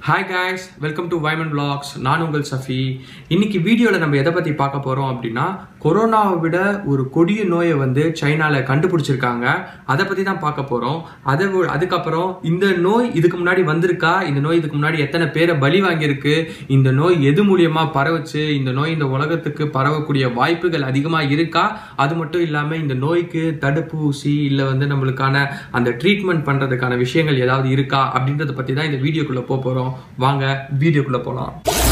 hi guys welcome to வைமன் vlogs நான் உங்கள் சஃபி இன்னைக்கு வீடியோவில் நம்ம எதை பற்றி பார்க்க போகிறோம் அப்படின்னா கொரோனாவை விட ஒரு கொடிய நோயை வந்து சைனாவில் கண்டுபிடிச்சிருக்காங்க அதை பற்றி தான் பார்க்க போகிறோம் அதை வி- அதுக்கப்புறம் இந்த நோய் இதுக்கு முன்னாடி வந்திருக்கா இந்த நோய் இதுக்கு முன்னாடி எத்தனை பேரை பலி வாங்கியிருக்கு இந்த நோய் எது மூலியமாக பரவுச்சு இந்த நோய் இந்த உலகத்துக்கு பரவக்கூடிய வாய்ப்புகள் அதிகமாக இருக்கா அது மட்டும் இல்லாமல் இந்த நோய்க்கு தடுப்பூசி இல்லை வந்து நம்மளுக்கான அந்த ட்ரீட்மெண்ட் பண்ணுறதுக்கான விஷயங்கள் ஏதாவது இருக்கா அப்படின்றத பற்றி தான் இந்த வீடியோக்குள்ளே போக போகிறோம் வாங்க வீடியோக்குள்ளே போகலாம்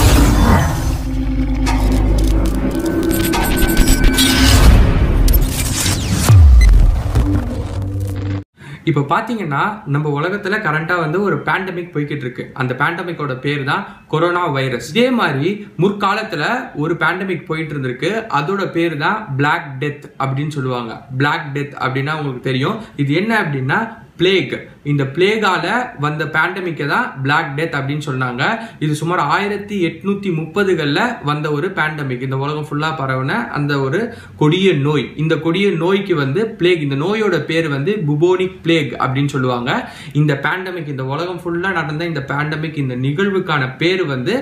இப்போ பார்த்தீங்கன்னா நம்ம உலகத்தில் கரண்ட்டாக வந்து ஒரு பேண்டமிக் போய்கிட்டு இருக்கு அந்த பேண்டமிக்கோட பேர் தான் கொரோனா வைரஸ் இதே மாதிரி முற்காலத்தில் ஒரு பேண்டமிக் போயிட்டு இருந்திருக்கு அதோட பேர் தான் பிளாக் டெத் அப்படின்னு சொல்லுவாங்க பிளாக் டெத் அப்படின்னா உங்களுக்கு தெரியும் இது என்ன அப்படின்னா பிளேக் இந்த பிளேகால வந்த பேண்டமிக்கை தான் பிளாக் டெத் அப்படின்னு சொன்னாங்க இது சுமார் ஆயிரத்தி எட்நூத்தி முப்பதுகளில் வந்த ஒரு பேண்டமிக் இந்த உலகம் ஃபுல்லாக பரவின அந்த ஒரு கொடிய நோய் இந்த கொடிய நோய்க்கு வந்து பிளேக் இந்த நோயோட பேர் வந்து புபோனிக் பிளேக் அப்படின்னு சொல்லுவாங்க இந்த பேண்டமிக் இந்த உலகம் ஃபுல்லாக நடந்த இந்த பேண்டமிக் இந்த நிகழ்வுக்கான பேர் வந்து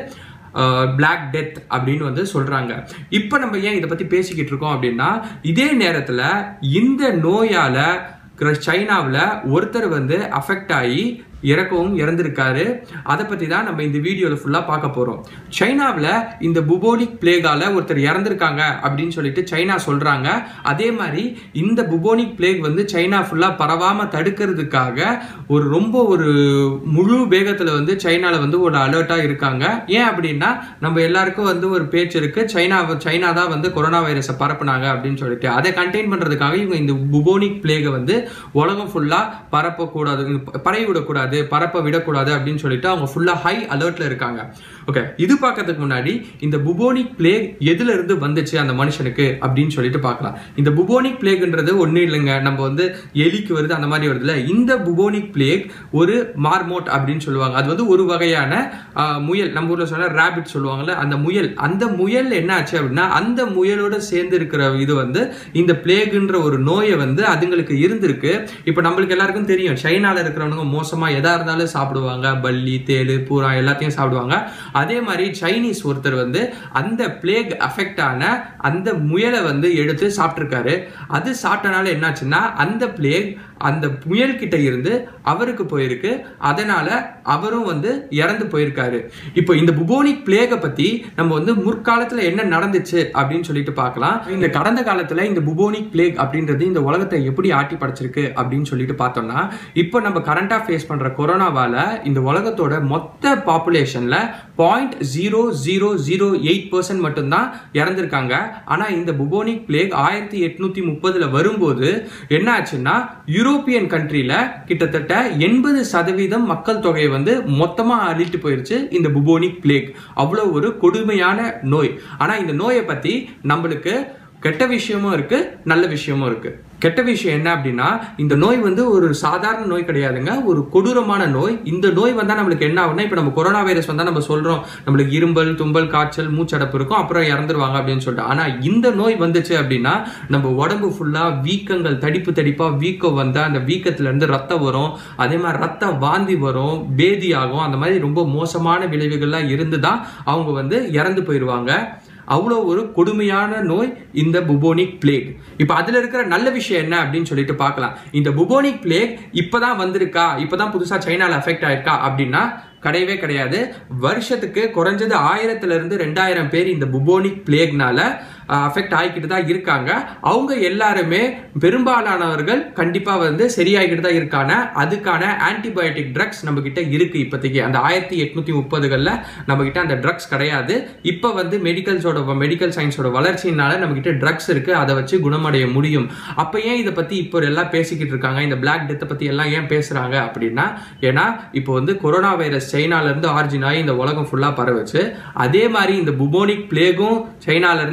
பிளாக் டெத் அப்படின்னு வந்து சொல்றாங்க இப்போ நம்ம ஏன் இதை பத்தி பேசிக்கிட்டு இருக்கோம் அப்படின்னா இதே நேரத்தில் இந்த நோயால சைனாவில் ஒருத்தர் வந்து அஃபெக்ட் ஆகி இறக்கவும் இறந்திருக்காரு அதை பற்றி தான் நம்ம இந்த வீடியோவில் ஃபுல்லாக பார்க்க போகிறோம் சைனாவில் இந்த புபோனிக் பிளேகால ஒருத்தர் இறந்திருக்காங்க அப்படின்னு சொல்லிட்டு சைனா சொல்கிறாங்க அதே மாதிரி இந்த புபோனிக் பிளேக் வந்து சைனா ஃபுல்லாக பரவாமல் தடுக்கிறதுக்காக ஒரு ரொம்ப ஒரு முழு வேகத்தில் வந்து சைனாவில் வந்து ஒரு அலர்ட்டாக இருக்காங்க ஏன் அப்படின்னா நம்ம எல்லாருக்கும் வந்து ஒரு பேச்சு இருக்கு சைனா சைனா தான் வந்து கொரோனா வைரஸை பரப்புனாங்க அப்படின்னு சொல்லிட்டு அதை கண்டெயின் பண்ணுறதுக்காக இவங்க இந்த புபோனிக் பிளேகை வந்து உலகம் ஃபுல்லாக பரப்பக்கூடாது பரவி விடக்கூடாது பரப்ப விடக்கூடாது அப்படின்னு சொல்லிட்டு அவங்க ஃபுல்லாக ஹை அலர்ட்ல இருக்காங்க ஓகே இது பார்க்கறதுக்கு முன்னாடி இந்த புபோனிக் பிளேக் எதுல இருந்து வந்துச்சு அந்த மனுஷனுக்கு அப்படின்னு சொல்லிட்டு பார்க்கலாம் இந்த புபோனிக் பிளேக்ன்றது ஒன்றும் இல்லைங்க நம்ம வந்து எலிக்கு வருது அந்த மாதிரி வருதுல்ல இந்த புபோனிக் பிளேக் ஒரு மார்மோட் அப்படின்னு சொல்லுவாங்க அது வந்து ஒரு வகையான ஆஹ், முயல் நம்ம ஊர்ல சொன்னா ரேபிட் சொல்லுவாங்கல்ல அந்த முயல் அந்த முயல் என்ன ஆச்சு அப்படின்னா அந்த முயலோட சேர்ந்து இருக்கிற இது வந்து இந்த பிளேகுன்ற ஒரு நோயை வந்து அதுங்களுக்கு இருந்திருக்கு இப்போ நம்மளுக்கு எல்லாருக்கும் தெரியும் சைனால இருக்கிறவங்க மோசமா எதா இருந்தாலும் சாப்பிடுவாங்க பல்லி தேளு பூரா எல்லாத்தையும் சாப்பிடுவாங்க அதே மாதிரி சைனீஸ் ஒருத்தர் வந்து அந்த பிளேக் அஃபெக்ட் ஆன அந்த முயலை வந்து எடுத்து சாப்பிட்ருக்காரு அது சாப்பிட்டனால என்னாச்சுன்னா அந்த பிளேக் அந்த முயல் கிட்ட இருந்து அவருக்கு போயிருக்கு அதனால அவரும் வந்து இறந்து போயிருக்காரு இப்போ இந்த புபோனிக் பிளேகை பத்தி நம்ம வந்து முற்காலத்துல என்ன நடந்துச்சு அப்படின்னு சொல்லிட்டு பார்க்கலாம் இந்த கடந்த காலத்துல இந்த புபோனிக் பிளேக் அப்படின்றது இந்த உலகத்தை எப்படி ஆட்டி படைச்சிருக்கு அப்படின்னு சொல்லிட்டு பார்த்தோம்னா இப்போ நம்ம கரண்டா ஃபேஸ் பண்ற கொரோனாவால இந்த உலகத்தோட மொத்த பாப்புலேஷன்ல point zero zero zero eight percent மட்டும்தான் இறந்திருக்காங்க ஆனா இந்த புபோனிக் பிளேக் ஆயிரத்தி எட்நூத்தி முப்பதுல வரும்போது என்ன ஆச்சுன்னா யூரோப்பியன் கண்ட்ரில கிட்டத்தட்ட எண்பது சதவீதம் மக்கள் தொகையை வந்து மொத்தமா அழிட்டு போயிருச்சு இந்த புபோனிக் பிளேக் அவ்வளோ ஒரு கொடுமையான நோய் ஆனா இந்த நோயை பத்தி நம்மளுக்கு கெட்ட விஷயமும் இருக்கு நல்ல விஷயமும் இருக்கு கெட்ட விஷயம் என்ன அப்படின்னா இந்த நோய் வந்து ஒரு சாதாரண நோய் கிடையாதுங்க ஒரு கொடூரமான நோய் இந்த நோய் வந்தா நம்மளுக்கு என்ன ஆகும்னா இப்போ நம்ம கொரோனா வைரஸ் வந்தா நம்ம சொல்றோம் நம்மளுக்கு இரும்பல் தும்பல் காய்ச்சல் மூச்சடப்பு இருக்கும் அப்புறம் இறந்துருவாங்க அப்படின்னு சொல்லிட்டு ஆனா இந்த நோய் வந்துச்சு அப்படின்னா நம்ம உடம்பு ஃபுல்லா வீக்கங்கள் தடிப்பு தடிப்பா வீக்கம் வந்தா அந்த வீக்கத்துல இருந்து ரத்தம் வரும் அதே மாதிரி ரத்த வாந்தி வரும் பேதி ஆகும் அந்த மாதிரி ரொம்ப மோசமான விளைவுகள்லாம் இருந்து தான் அவங்க வந்து இறந்து போயிடுவாங்க அவ்வளோ ஒரு கொடுமையான நோய் இந்த புபோனிக் பிளேக் இப்போ அதில் இருக்கிற நல்ல விஷயம் என்ன அப்படின்னு சொல்லிட்டு பார்க்கலாம் இந்த புபோனிக் பிளேக் இப்போதான் வந்திருக்கா இப்போதான் புதுசாக சைனால அஃபெக்ட் ஆயிருக்கா அப்படின்னா கிடையவே கிடையாது வருஷத்துக்கு குறைஞ்சது ஆயிரத்துல இருந்து ரெண்டாயிரம் பேர் இந்த புபோனிக் பிளேக்னால அஃபெக்ட் ஆகிக்கிட்டு தான் இருக்காங்க அவங்க எல்லாருமே பெரும்பாலானவர்கள் கண்டிப்பா வந்து சரியாகிட்டு தான் இருக்காங்க அதுக்கான ஆன்டிபயோட்டிக் ட்ரக்ஸ் நம்ம கிட்ட இருக்கு இப்போதைக்கு அந்த ஆயிரத்தி எட்நூத்தி முப்பதுகளில் நம்ம கிட்ட அந்த ட்ரக்ஸ் கிடையாது இப்போ வந்து மெடிக்கல்ஸோட மெடிக்கல் சயின்ஸோட வளர்ச்சியினால நம்ம கிட்ட ட்ரக்ஸ் இருக்கு அதை வச்சு குணமடைய முடியும் அப்போ ஏன் இதை பத்தி இப்போ எல்லாம் பேசிக்கிட்டு இருக்காங்க இந்த பிளாக் டெத்தை பத்தி எல்லாம் ஏன் பேசுறாங்க அப்படின்னா ஏன்னா இப்போ வந்து கொரோனா வைரஸ் சைனால இருந்து ஆரிஜின் ஆகி இந்த உலகம் ஃபுல்லா பரவுச்சு அதே மாதிரி இந்த புபோனிக் பிளேகும் சைனால இருந்து ஆரம்பிக்கும்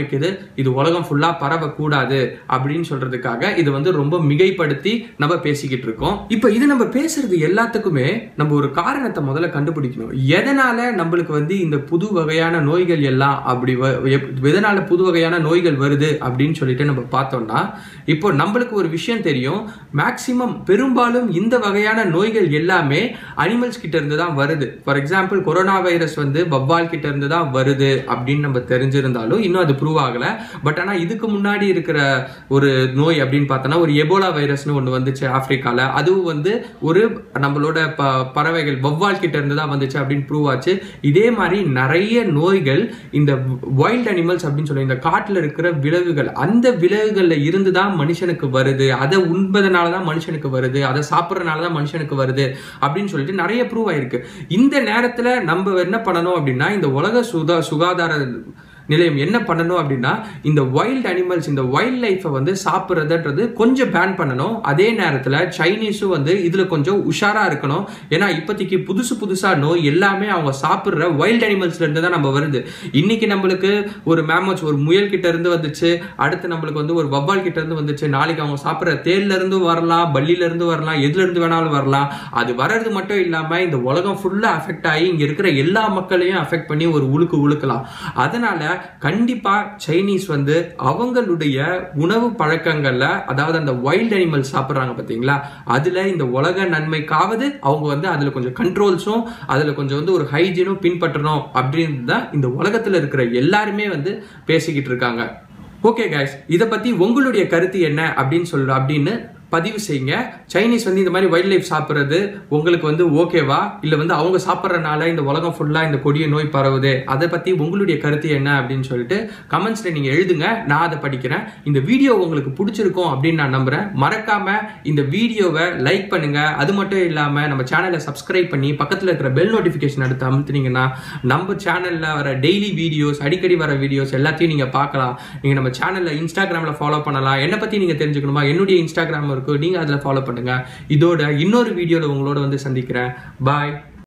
ஆரம்பிக்குது இது உலகம் ஃபுல்லா பரவக்கூடாது அப்படின்னு சொல்றதுக்காக இது வந்து ரொம்ப மிகைப்படுத்தி நம்ம பேசிக்கிட்டு இருக்கோம் இப்போ இது நம்ம பேசுறது எல்லாத்துக்குமே நம்ம ஒரு காரணத்தை முதல்ல கண்டுபிடிக்கணும் எதனால நம்மளுக்கு வந்து இந்த புது வகையான நோய்கள் எல்லாம் அப்படி வ- எப்- எதனால புது வகையான நோய்கள் வருது அப்படின்னு சொல்லிட்டு நம்ம பார்த்தோம்னா இப்போ நம்மளுக்கு ஒரு விஷயம் தெரியும் மேக்சிமம் பெரும்பாலும் இந்த வகையான நோய்கள் எல்லாமே அனிமல்ஸ் கிட்ட இருந்து தான் வருது ஃபார் எக்ஸாம்பிள் கொரோனா வைரஸ் வந்து வவ்வால் கிட்ட இருந்து தான் வருது அப்படின்னு நம்ம தெரிஞ்சிருந்தாலும் இன்னும் அது ப்ரூவ் ஆகல பட் ஆனா இதுக்கு முன்னாடி இருக்கிற ஒரு நோய் அப்படின்னு பார்த்தோம்னா ஒரு எபோலா வைரஸ்னு ஒன்று வந்துச்சு ஆப்பிரிக்கால அதுவும் வந்து ஒரு நம்மளோட ப பறவைகள் வவ்வால் கிட்ட இருந்து தான் வந்துச்சு அப்படின்னு ப்ரூவ் ஆச்சு இதே மாதிரி நிறைய நோய்கள் இந்த வைல்ட் அனிமல்ஸ் அப்படின்னு சொல்லி இந்த காட்டுல இருக்கிற விலங்குகள் அந்த விலங்குகள்ல இருந்து தான் மனுஷனுக்கு வருது அதை உண்பதனால தான் மனுஷனுக்கு வருது அதை சாப்பிட்றதுனால தான் மனுஷனுக்கு வருது அப்படின்னு சொல்லிட்டு நிறைய ப்ரூவ் ஆயிருக்கு இந்த நேரத்துல நம்ம என்ன பண்ணணும் அப்படின்னா இந்த உலக சுதா சுகாதார நிலையம் என்ன பண்ணணும் அப்படின்னா இந்த வைல்ட் அனிமல்ஸ் இந்த வைல்ட் லைஃப்பை வந்து சாப்பிட்றதுன்றது கொஞ்சம் பேன் பண்ணணும் அதே நேரத்தில் சைனீஸும் வந்து இதில் கொஞ்சம் உஷாரா இருக்கணும் ஏன்னா இப்போதைக்கு புதுசு புதுசா நோய் எல்லாமே அவங்க சாப்பிட்ற வைல்ட் அனிமல்ஸ்ல இருந்து தான் நம்ம வருது இன்னைக்கு நம்மளுக்கு ஒரு மேமோச் ஒரு முயல் கிட்ட இருந்து வந்துச்சு அடுத்து நம்மளுக்கு வந்து ஒரு வவ்வால் கிட்ட இருந்து வந்துச்சு நாளைக்கு அவங்க சாப்பிட்ற தேல்ல இருந்து வரலாம் பல்லில இருந்து வரலாம் எதுல இருந்து வேணாலும் வரலாம் அது வர்றது மட்டும் இல்லாம இந்த உலகம் ஃபுல்லா அஃபெக்ட் ஆகி இங்க இருக்கிற எல்லா மக்களையும் அஃபெக்ட் பண்ணி ஒரு உழுக்கு உழுக்கலாம் அதனால கண்டிப்பா சைனீஸ் வந்து அவங்களுடைய உணவு பழக்கங்கள்ல அதாவது அந்த வைல்ட் அனிமல் சாப்பிட்றாங்க பாத்தீங்களா அதுல இந்த உலக நன்மைக்காவது அவங்க வந்து அதுல கொஞ்சம் கண்ட்ரோல்ஸும் அதுல கொஞ்சம் வந்து ஒரு ஹைஜீனும் பின்பற்றணும் அப்படின்னு தான் இந்த உலகத்துல இருக்கிற எல்லாருமே வந்து பேசிக்கிட்டு இருக்காங்க ஓகே கைஸ் இதை பத்தி உங்களுடைய கருத்து என்ன அப்படின்னு சொல்ற அப்படின்னு பதிவு செய்யுங்க சைனீஸ் வந்து இந்த மாதிரி வைல்ட் லைஃப் சாப்பிட்றது உங்களுக்கு வந்து ஓகேவா இல்லை வந்து அவங்க சாப்பிட்றனால இந்த உலகம் ஃபுல்லாக இந்த கொடிய நோய் பரவுது அதை பற்றி உங்களுடைய கருத்து என்ன அப்படின்னு சொல்லிட்டு கமெண்ட்ஸில் நீங்கள் எழுதுங்க நான் அதை படிக்கிறேன் இந்த வீடியோ உங்களுக்கு பிடிச்சிருக்கும் அப்படின்னு நான் நம்புகிறேன் மறக்காம இந்த வீடியோவை லைக் பண்ணுங்க அது மட்டும் இல்லாமல் நம்ம சேனலை சப்ஸ்கிரைப் பண்ணி பக்கத்தில் இருக்கிற பெல் நோட்டிஃபிகேஷன் எடுத்து அமுத்துனீங்கன்னா நம்ம சேனலில் வர டெய்லி வீடியோஸ் அடிக்கடி வர வீடியோஸ் எல்லாத்தையும் நீங்கள் பார்க்கலாம் நீங்கள் நம்ம சேனலில் இன்ஸ்டாகிராமில் ஃபாலோ பண்ணலாம் என்னை பற்றி நீங்கள் தெரிஞ்சுக்கணுமா என்னுடைய இன்ஸ்டாகிராம் இருக்கும் நீங்கள் அதில் ஃபாலோ பண்ணுங்கள் இதோட இன்னொரு வீடியோவில் உங்களோட வந்து சந்திக்கிறேன் பாய்